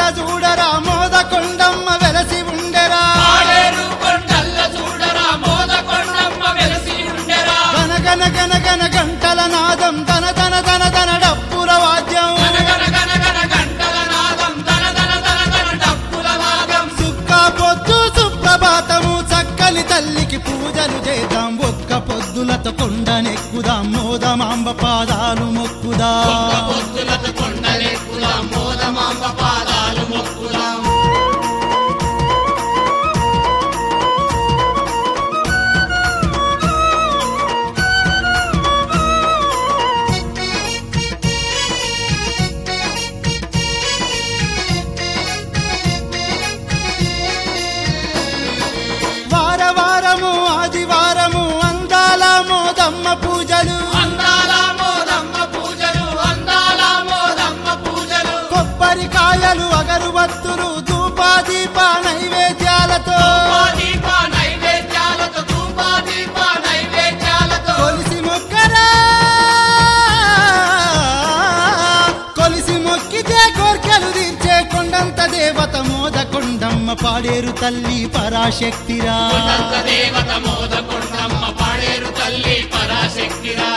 చూడరా మోదకొండమ్మ వెలసి ఉండెరా పాడేరు కొండల్ల చూడరా మోదకొండమ్మ వెలసి ఉండెరా గన గన గన గన గంటల నాదం తన తన తన తన డప్పుల వాద్యం గనగన గనగన గంటల నాదం దన దన దన దన డప్పుల నాదం సుక్క పొద్దు సుప్రభాతము చక్కని తల్లికి పూజలు చేద్దాం ఒక్క పొద్దులతో కొండనెక్కుదాం మోదమాంబ పాదాలు మొక్కుదా ఒక్క పొద్దులతో కొండలెక్కుదాం మోదమాంబ పాదాలు మొక్కుదాం వార వారము ఆదివారము అందాల మోదమ్మ పూజలు అందాల మోదమ్మ పూజలు అందాల మోదమ్మ పూజలు కొబ్బరికాయలు అగరువత్తులు ధూపా దీప నైవేద్యాలతో దీప నైవేద్యాలతో ధూప దీప నైవేద్యాలతో కొలిసి మొక్కరా కొలిసి మొక్కితే కోర్కెలు తీర్చే కొండంత దేవత మోద కొండమ్మ పాడేరు తల్లి పరాశక్తిరా కొండంత దేవత మోదకొండమ్మ పాడేరు తల్లి పరాశక్తిరా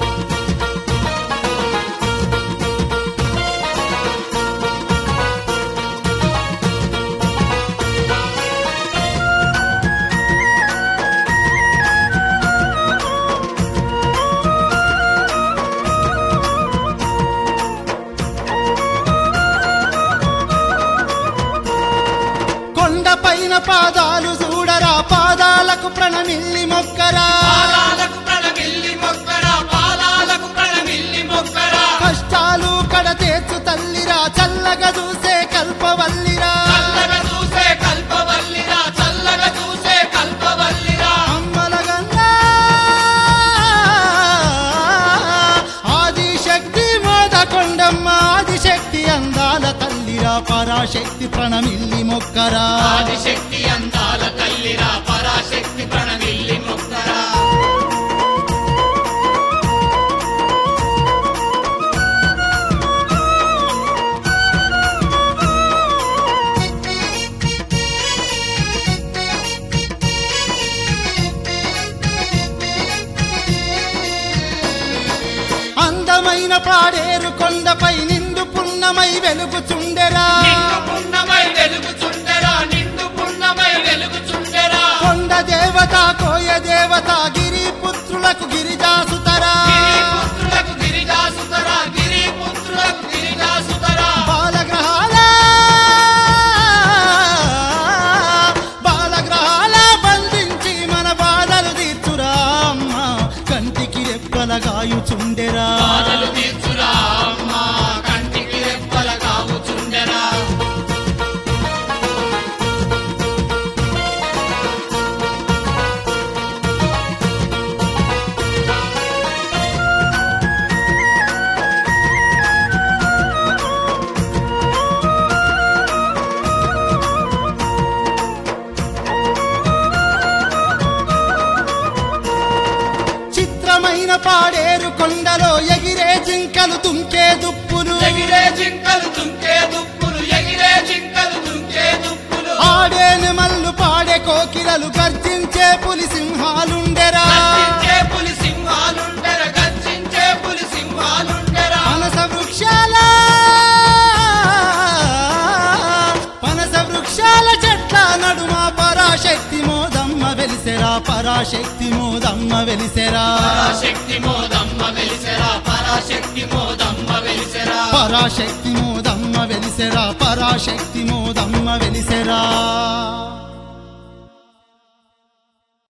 కొండ పైన పాదాలు చూడరా పాదాలకు ప్రణమిల్లి మొక్కరా పాదాలకు ప్రణమిల్లి మొక్కరా పాదాలకు ప్రణమిల్లి మొక్కరా కష్టాలు కడతేర్చు తల్లిరా చల్లగా చూసే కల్పవల్లిరా చల్లగా చూసే కల్పవల్లిరా చల్లగా చూసే కల్పవల్లిరా అమ్మల గంగా ఆదిశక్తి మోద కొండమ్మ ఆదిశక్తి అందాల తల్లిరా పరాశక్తి ప్రణమిల్లి మొక్కరా ఆదిశక్తి అందాల తల్లిరా పరాశక్తి ప్రణమిల్లి మొక్కరా అందమైన పాడేరు కొండపై నిండు పున్నమై వెలుగుచుండెరా నిండు పున్నమై వెలుగుచుండెరా నిండు పున్నమై వెలుగుచుండెరా కొండ దేవత కోయ దేవత గిరి పుత్రులకు గిరిజాసుతరా గిరిపుత్రులకు గిరిజాసుతరా గిరిపుత్రులకు గిరిజాసుతరా బాలగ్రహాల బాలగ్రహాల బంధించి మన బాధలు తీర్చురా అమ్మ కంటికి రెప్పల గాయుచుండెరా బాధలు తీర్చురా అమ్మా కంటికి రెప్పల కావుచుండెరా చిత్రమైన పాడేరు కొండలో ఎగిరే జింకలు తుంకే దుప్పులు ఎగిరే జింకలు తుంకే దుప్పులు ఎగిరే జింకలు తుంకే దుప్పులు ఆడే నెమళ్ళు పాడే కోకిలలు గర్జించే పులి సింహాలుండెరా గర్జించే పులి సింహాలుండెర గర్జించే పులి సింహాలుండెరా పనస వృక్షాల పనస వృక్షాల చెట్ల నడుమ పరాశక్తి మోదమ్మ వెలిసెరా పరాశక్తి మోదమ్మ వెలిసెరా పరాశక్తి మోదమ్మ వెలిసెరా పరాశక్తి మోదమ్మ వెలిసెరా పరాశక్తి మోదమ్మ వెలిసెరా పరాశక్తి మోదమ్మ వెలిసెరా